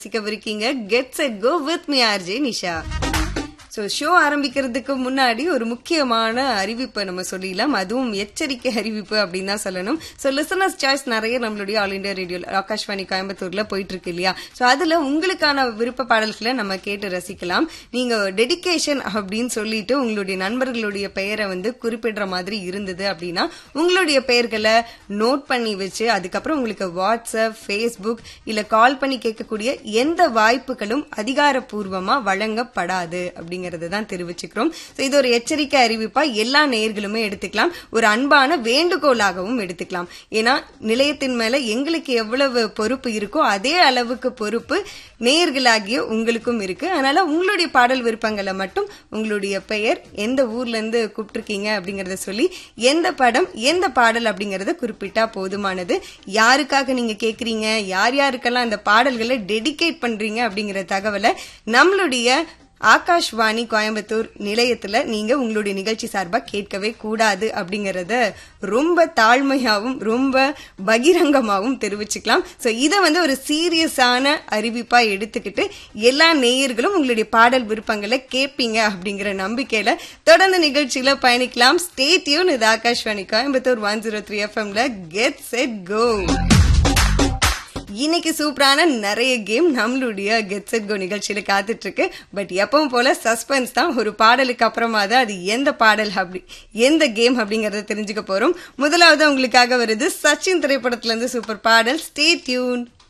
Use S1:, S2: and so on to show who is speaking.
S1: இருக்கீங்க get set go with me RJ Nisha so show ஆரம்பிக்கிறதுக்கு முன்னாடி ஒரு முக்கியமான அறிவிப்பை நம்ம சொல்லிடலாம் அதுவும் எச்சரிக்கை அறிவிப்பு அப்படின்னு தான் சொல்லணும் ஸோ லிசனர்ஸ் சாய்ஸ் நிறைய நம்மளுடைய ஆல் இண்டியா ரேடியோ ஆகாஷ்வாணி கோயம்புத்தூர்ல போயிட்டு இருக்கு இல்லையா ஸோ அதுல உங்களுக்கான விருப்ப பாடல்களை நம்ம கேட்டு ரசிக்கலாம் நீங்க டெடிகேஷன் அப்படின்னு சொல்லிட்டு உங்களுடைய நண்பர்களுடைய பெயரை வந்து குறிப்பிடுற மாதிரி இருந்தது அப்படின்னா உங்களுடைய பெயர்களை நோட் பண்ணி வச்சு அதுக்கப்புறம் உங்களுக்கு வாட்ஸ்அப் ஃபேஸ்புக் இல்ல கால் பண்ணி கேட்கக்கூடிய எந்த வாய்ப்புகளும் அதிகாரப்பூர்வமா வழங்கப்படாது அப்படிங்கறத தான் தெரிவிச்சுக்கிறோம் ஸோ இது ஒரு எச்சரிக்கை அறிவிப்பா எல்லா நேயர்களுமே எடுத்துக்கலாம் ஒரு அன்பான வேண்டுகோளாகவும் எடுத்துக்கலாம் ஏன்னா நிலையத்தின் மேல எங்களுக்கு எவ்வளவு பொறுப்பு இருக்கோ அதே அளவுக்கு பொறுப்பு நேயர்களாகிய உங்களுக்கும் இருக்கு அதனால உங்களுடைய பாடல் விருப்பங்களை மட்டும் உங்களுடைய பெயர் எந்த ஊர்ல இருந்து கூப்பிட்டுருக்கீங்க அப்படிங்கறத சொல்லி எந்த படம் எந்த பாடல் அப்படிங்கறத குறிப்பிட்டா போதுமானது யாருக்காக நீங்க கேக்குறீங்க யார் யாருக்கெல்லாம் அந்த பாடல்களை டெடிகேட் பண்றீங்க அப்படிங்கிற தகவலை நம்மளுடைய ஆகாஷ்வாணி கோயம்புத்தூர் நிலையத்துல நீங்க உங்களுடைய நிகழ்ச்சி சார்பா கேட்கவே கூடாது அப்படிங்கறத ரொம்ப தாழ்மையாவும் ரொம்ப பகிரங்கமாவும் தெரிவிச்சுக்கலாம் சோ இத வந்து ஒரு சீரியஸான அறிவிப்பா எடுத்துக்கிட்டு எல்லா நேயர்களும் உங்களுடைய பாடல் விருப்பங்களை கேட்பீங்க அப்படிங்கிற நம்பிக்கையில தொடர்ந்து நிகழ்ச்சியில பயணிக்கலாம் ஸ்டேட்யூன் இது Akashvani Coimbatore one zero three எஃப்எம்ல கெட் செட் கோ இன்னைக்கு சூப்பரான நிறைய கேம் நம்மளுடைய கெட் செட் கோ நிகழ்ச்சியில காத்துட்டு இருக்கு பட் எப்பவும் போல சஸ்பென்ஸ் தான் ஒரு பாடலுக்கு அப்புறமா தான் அது எந்த பாடல் அப்படி எந்த கேம் அப்படிங்கறத தெரிஞ்சுக்க போறோம் முதலாவது உங்களுக்காக வருது சச்சின் திரைப்படத்துல இருந்து சூப்பர் பாடல் ஸ்டே டியூன்